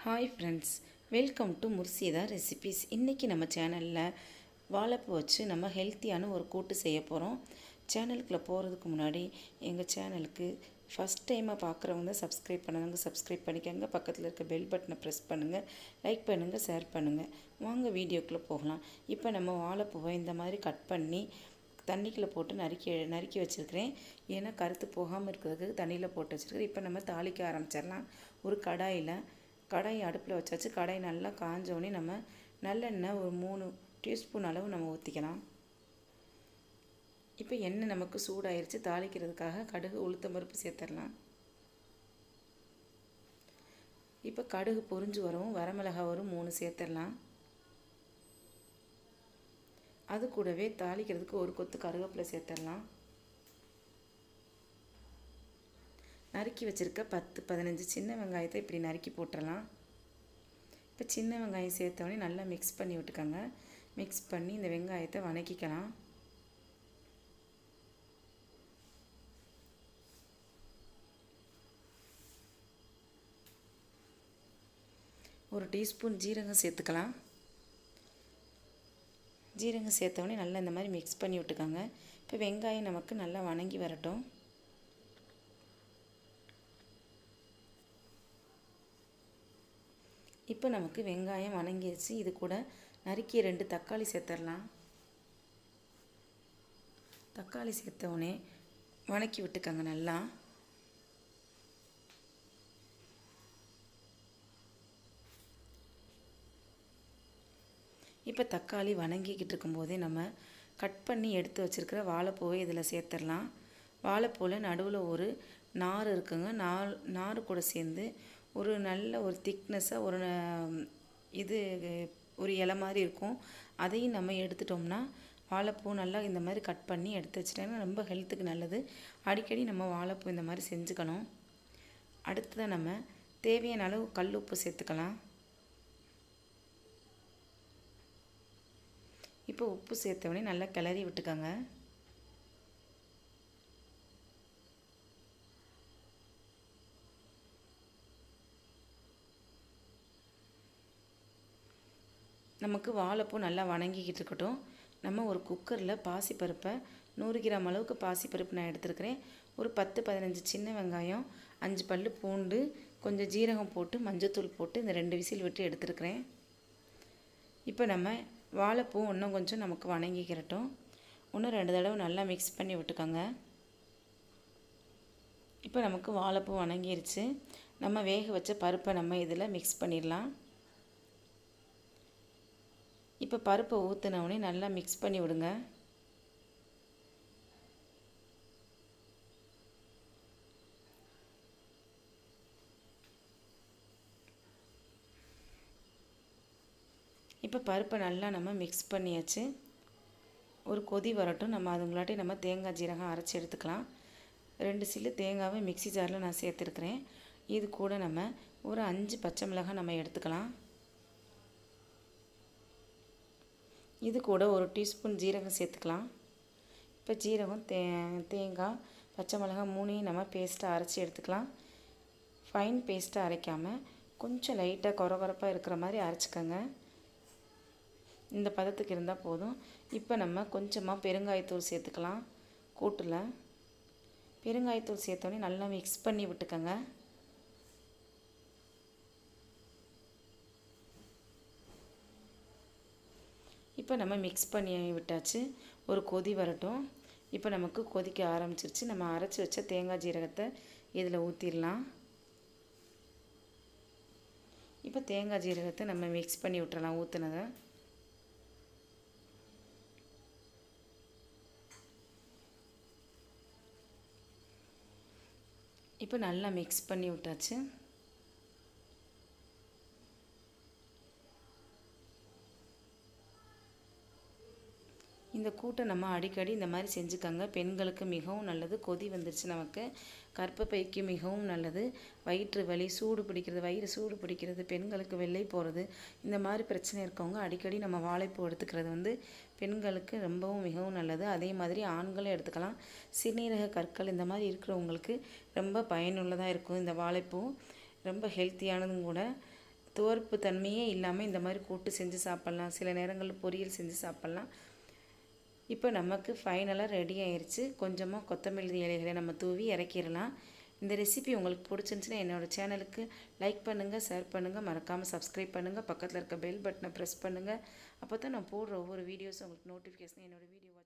hi friends welcome to Murshida recipes இன்றைக்கி நம்ம சேனலில் வாழைப்பூ வச்சு நம்ம ஹெல்த்தியான ஒரு கூட்டு செய்ய போகிறோம் சேனலுக்குள்ளே போகிறதுக்கு முன்னாடி எங்கள் சேனலுக்கு ஃபஸ்ட் டைமாக பார்க்குறவங்க சப்ஸ்கிரைப் பண்ணவங்க சப்ஸ்கிரைப் பண்ணிக்கோங்க பக்கத்தில் இருக்க பெல் பட்டனை ப்ரெஸ் பண்ணுங்கள் லைக் பண்ணுங்கள் ஷேர் பண்ணுங்கள் வாங்க வீடியோக்குள்ளே போகலாம் இப்போ நம்ம வாழைப்பூவை இந்த மாதிரி கட் பண்ணி தண்ணிக்குள்ளே போட்டு நறுக்கி நறுக்கி வச்சுருக்கிறேன் ஏன்னா கருத்து போகாமல் இருக்கிறதுக்கு தண்ணியில் போட்டு வச்சுருக்கிறேன் இப்போ நம்ம தாளிக்க ஆரம்பிச்சிடலாம் ஒரு கடாயில் கடாய் அடுப்பில் வச்சாச்சு கடாய் நல்லா காஞ்சோடனே நம்ம நல்லெண்ணெய் ஒரு மூணு டீஸ்பூன் அளவு நம்ம ஊற்றிக்கலாம் இப்போ எண்ணெய் நமக்கு சூடாயிருச்சு தாளிக்கிறதுக்காக கடுகு உளுத்தம் பருப்பு சேர்த்துடலாம் இப்போ கடுகு பொரிஞ்சு வரும் வரமிளகா வரும் மூணு சேர்த்துடலாம் அது கூடவே தாளிக்கிறதுக்கு ஒரு கொத்து கருவேப்பிலை சேர்த்துடலாம் நறுக்கி வச்சுருக்க பத்து பதினஞ்சு சின்ன வெங்காயத்தை இப்படி நறுக்கி போட்டுடலாம் இப்போ சின்ன வெங்காயம் சேர்த்தோடனே நல்லா மிக்ஸ் பண்ணி விட்டுக்கோங்க மிக்ஸ் பண்ணி இந்த வெங்காயத்தை வணக்கிக்கலாம் ஒரு டீஸ்பூன் ஜீரகம் சேர்த்துக்கலாம் ஜீரகம் சேர்த்தோடனே நல்லா இந்த மாதிரி மிக்ஸ் பண்ணி விட்டுக்கோங்க இப்போ வெங்காயம் நமக்கு நல்லா வணங்கி வரட்டும் இப்போ நமக்கு வெங்காயம் வணங்கிடுச்சு இது கூட நறுக்கிய ரெண்டு தக்காளி சேர்த்துடலாம் தக்காளி சேர்த்தவுடனே வணக்கி விட்டுக்கோங்க நல்லா இப்போ தக்காளி வணங்கிக்கிட்டு இருக்கும்போதே நம்ம கட் பண்ணி எடுத்து வச்சுருக்கிற வாழைப்பூவை இதில் சேர்த்துடலாம் வாழைப்பூவில் நடுவில் ஒரு நார் இருக்குங்க நார் நார் கூட சேர்ந்து ஒரு நல்ல ஒரு திக்னஸ்ஸாக ஒரு இது ஒரு இலை மாதிரி இருக்கும் அதையும் நம்ம எடுத்துட்டோம்னா வாழைப்பூ நல்லா இந்த மாதிரி கட் பண்ணி எடுத்து வச்சிட்டோன்னா ரொம்ப ஹெல்த்துக்கு நல்லது அடிக்கடி நம்ம வாழைப்பூ இந்த மாதிரி செஞ்சுக்கணும் அடுத்ததாக நம்ம தேவையான அளவு கல் உப்பு சேர்த்துக்கலாம் இப்போ உப்பு சேர்த்தவொடனே நல்லா கிளறி விட்டுக்கோங்க நமக்கு வாழைப்பூ நல்லா வணங்கிக்கிட்டு இருக்கட்டும் நம்ம ஒரு குக்கரில் பாசிப்பருப்பை நூறு கிராம் அளவுக்கு பாசிப்பருப்பு நான் எடுத்துருக்கிறேன் ஒரு பத்து பதினஞ்சு சின்ன வெங்காயம் அஞ்சு பல் பூண்டு கொஞ்சம் ஜீரகம் போட்டு மஞ்சத்தூள் போட்டு இந்த ரெண்டு விசில் விட்டு எடுத்துருக்கிறேன் இப்போ நம்ம வாழைப்பூ இன்னும் கொஞ்சம் நமக்கு வணங்கிக்கிறட்டும் இன்னும் ரெண்டு தடவை நல்லா மிக்ஸ் பண்ணி விட்டுக்கோங்க இப்போ நமக்கு வாழைப்பூ வணங்கிருச்சு நம்ம வேக வச்ச பருப்பை நம்ம இதில் மிக்ஸ் பண்ணிடலாம் இப்போ பருப்பை ஊற்றினவுடனே நல்லா மிக்ஸ் பண்ணி விடுங்க இப்போ பருப்பை நல்லா நம்ம மிக்ஸ் பண்ணியாச்சு ஒரு கொதி வரட்டும் நம்ம அதுங்களாட்டி நம்ம தேங்காய் ஜீரகம் அரைச்சி எடுத்துக்கலாம் ரெண்டு சில்லு தேங்காவை மிக்சி ஜாரில் நான் சேர்த்துருக்குறேன் இது கூட நம்ம ஒரு அஞ்சு பச்சை மிளகாய் நம்ம எடுத்துக்கலாம் இது கூட ஒரு டீஸ்பூன் ஜீரகம் சேர்த்துக்கலாம் இப்போ ஜீரகம் தே தேங்காய் பச்சை மிளகாய் மூணையும் நம்ம பேஸ்ட்டாக அரைச்சி எடுத்துக்கலாம் ஃபைன் பேஸ்ட்டாக அரைக்காமல் கொஞ்சம் லைட்டாக குறை குறைப்பாக இருக்கிற மாதிரி அரைச்சிக்கோங்க இந்த பதத்துக்கு இருந்தால் போதும் இப்போ நம்ம கொஞ்சமாக பெருங்காயத்தூள் சேர்த்துக்கலாம் கூட்டில் பெருங்காயத்தூள் சேர்த்தோடனே நல்லா மிக்ஸ் பண்ணி விட்டுக்கோங்க இப்போ நம்ம மிக்ஸ் பண்ணி விட்டாச்சு ஒரு கொதி வரட்டும் இப்போ நமக்கு கொதிக்க ஆரம்பிச்சிருச்சு நம்ம அரைச்சி வச்ச தேங்காய் ஜீரகத்தை இதில் ஊற்றிடலாம் இப்போ தேங்காய் ஜீரகத்தை நம்ம மிக்ஸ் பண்ணி விட்டுறலாம் ஊற்றுனதை இப்போ நல்லா மிக்ஸ் பண்ணி விட்டாச்சு இந்த கூட்டை நம்ம அடிக்கடி இந்த மாதிரி செஞ்சுக்கோங்க பெண்களுக்கு மிகவும் நல்லது கொதி வந்துருச்சு நமக்கு கர்ப்பப்பைக்கு மிகவும் நல்லது வயிற்று வலி சூடு பிடிக்கிறது வயிறு சூடு பிடிக்கிறது பெண்களுக்கு வெள்ளை போகிறது இந்த மாதிரி பிரச்சனை இருக்கவங்க அடிக்கடி நம்ம வாழைப்பூ எடுத்துக்கிறது வந்து பெண்களுக்கு ரொம்பவும் மிகவும் நல்லது அதே மாதிரி ஆண்களும் எடுத்துக்கலாம் சிறுநீரக கற்கள் இந்த மாதிரி இருக்கிறவங்களுக்கு ரொம்ப பயனுள்ளதாக இருக்கும் இந்த வாழைப்பூ ரொம்ப ஹெல்த்தியானதும் கூட துவர்ப்பு தன்மையே இல்லாமல் இந்த மாதிரி கூட்டு செஞ்சு சாப்பிட்லாம் சில நேரங்களில் பொரியல் செஞ்சு சாப்பிட்லாம் இப்போ நமக்கு ஃபைனலாக ரெடி ஆயிடுச்சு கொஞ்சமாக கொத்தமல்லி இலைகளை நம்ம தூவி இறக்கிடலாம் இந்த ரெசிபி உங்களுக்கு பிடிச்சிருந்துச்சுன்னா என்னோடய சேனலுக்கு லைக் பண்ணுங்கள் ஷேர் பண்ணுங்கள் மறக்காமல் சப்ஸ்கிரைப் பண்ணுங்கள் பக்கத்தில் இருக்க பெல் பட்டனை ப்ரெஸ் பண்ணுங்கள் அப்போ தான் நான் போடுற ஒவ்வொரு வீடியோஸும் உங்களுக்கு நோட்டிஃபிகேஷன் என்னோடய வீடியோ